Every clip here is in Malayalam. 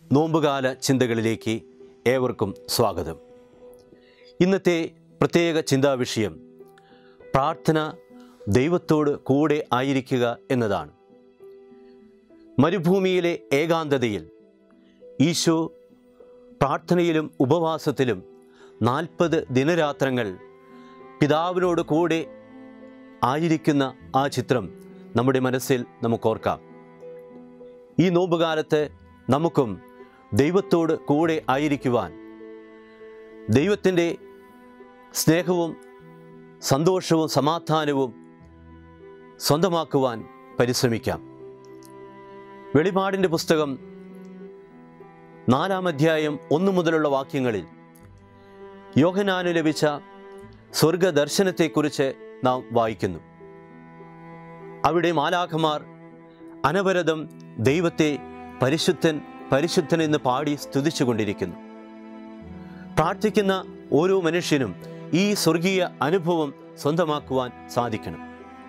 നോമ്പുകാല ചിന്തകളിലേക്ക് ഏവർക്കും സ്വാഗതം ഇന്നത്തെ പ്രത്യേക ചിന്താവിഷയം പ്രാർത്ഥന ദൈവത്തോട് കൂടെ ആയിരിക്കുക എന്നതാണ് മരുഭൂമിയിലെ ഏകാന്തതയിൽ ഈശോ പ്രാർത്ഥനയിലും ഉപവാസത്തിലും നാൽപ്പത് ദിനരാത്രങ്ങൾ പിതാവിനോട് കൂടെ ആയിരിക്കുന്ന ആ ചിത്രം നമ്മുടെ മനസ്സിൽ നമുക്കോർക്കാം ഈ നോമ്പുകാലത്ത് നമുക്കും ദൈവത്തോട് കൂടെ ആയിരിക്കുവാൻ ദൈവത്തിൻ്റെ സ്നേഹവും സന്തോഷവും സമാധാനവും സ്വന്തമാക്കുവാൻ പരിശ്രമിക്കാം വെളിപാടിൻ്റെ പുസ്തകം നാലാം അധ്യായം ഒന്നു മുതലുള്ള വാക്യങ്ങളിൽ യോഹനാന് ലഭിച്ച സ്വർഗദർശനത്തെക്കുറിച്ച് നാം വായിക്കുന്നു അവിടെ മാലാഖമാർ അനവരതം ദൈവത്തെ പരിശുദ്ധൻ പരിശുദ്ധൻ എന്ന് പാടി സ്തുതിച്ചുകൊണ്ടിരിക്കുന്നു പ്രാർത്ഥിക്കുന്ന ഓരോ മനുഷ്യനും ഈ സ്വർഗീയ അനുഭവം സ്വന്തമാക്കുവാൻ സാധിക്കണം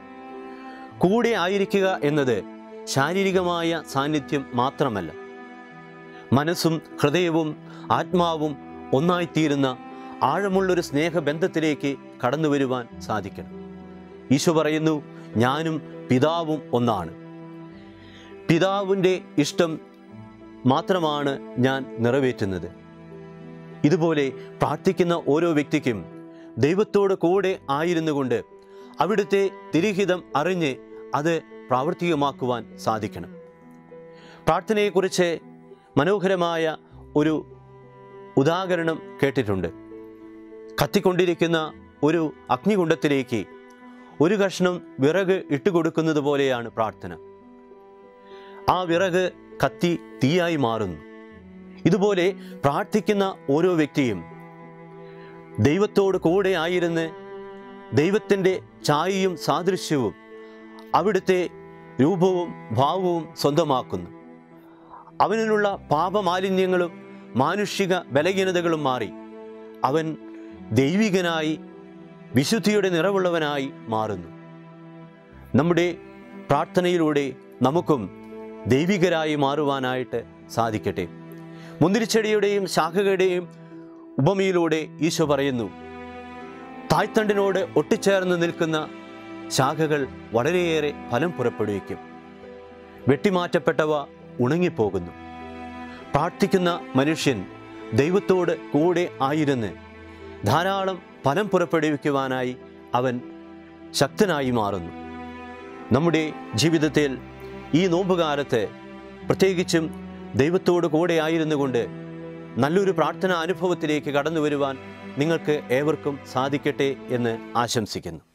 കൂടെ ആയിരിക്കുക എന്നത് ശാരീരികമായ സാന്നിധ്യം മാത്രമല്ല മനസ്സും ഹൃദയവും ആത്മാവും ഒന്നായിത്തീരുന്ന ആഴമുള്ളൊരു സ്നേഹബന്ധത്തിലേക്ക് കടന്നു വരുവാൻ സാധിക്കണം ഈശോ പറയുന്നു ഞാനും പിതാവും ഒന്നാണ് പിതാവിൻ്റെ ഇഷ്ടം മാത്രമാണ് ഞാൻ നിറവേറ്റുന്നത് ഇതുപോലെ പ്രാർത്ഥിക്കുന്ന ഓരോ വ്യക്തിക്കും ദൈവത്തോട് കൂടെ ആയിരുന്നു കൊണ്ട് അവിടുത്തെ തിരിഹിതം അറിഞ്ഞ് അത് പ്രാവർത്തികമാക്കുവാൻ സാധിക്കണം പ്രാർത്ഥനയെക്കുറിച്ച് മനോഹരമായ ഒരു ഉദാഹരണം കേട്ടിട്ടുണ്ട് കത്തിക്കൊണ്ടിരിക്കുന്ന ഒരു അഗ്നികുണ്ഡത്തിലേക്ക് ഒരു കഷ്ണം വിറക് ഇട്ടുകൊടുക്കുന്നത് പോലെയാണ് പ്രാർത്ഥന ആ വിറക് കത്തി തീയായി മാറുന്നു ഇതുപോലെ പ്രാർത്ഥിക്കുന്ന ഓരോ വ്യക്തിയും ദൈവത്തോട് കൂടെ ആയിരുന്ന് ദൈവത്തിൻ്റെ ഛായയും സാദൃശ്യവും അവിടുത്തെ രൂപവും ഭാവവും സ്വന്തമാക്കുന്നു അവനിലുള്ള പാപമാലിന്യങ്ങളും മാനുഷിക ബലഹീനതകളും മാറി അവൻ ദൈവികനായി വിശുദ്ധിയുടെ നിറവുള്ളവനായി മാറുന്നു നമ്മുടെ പ്രാർത്ഥനയിലൂടെ നമുക്കും ദൈവികരായി മാറുവാനായിട്ട് സാധിക്കട്ടെ മുന്തിരിച്ചെടിയുടെയും ശാഖകളുടെയും ഉപമയിലൂടെ ഈശോ പറയുന്നു തായ്തണ്ടിനോട് ഒട്ടിച്ചേർന്ന് നിൽക്കുന്ന ശാഖകൾ വളരെയേറെ ഫലം പുറപ്പെടുവിക്കും വെട്ടിമാറ്റപ്പെട്ടവ ഉണങ്ങിപ്പോകുന്നു പ്രാർത്ഥിക്കുന്ന മനുഷ്യൻ ദൈവത്തോട് കൂടെ ആയിരുന്ന് ധാരാളം ഫലം പുറപ്പെടുവിക്കുവാനായി അവൻ ശക്തനായി മാറുന്നു നമ്മുടെ ജീവിതത്തിൽ ഈ നോമ്പുകാലത്ത് പ്രത്യേകിച്ചും ദൈവത്തോട് കൂടെ ആയിരുന്നു കൊണ്ട് നല്ലൊരു പ്രാർത്ഥനാ അനുഭവത്തിലേക്ക് കടന്നു വരുവാൻ നിങ്ങൾക്ക് ഏവർക്കും സാധിക്കട്ടെ എന്ന് ആശംസിക്കുന്നു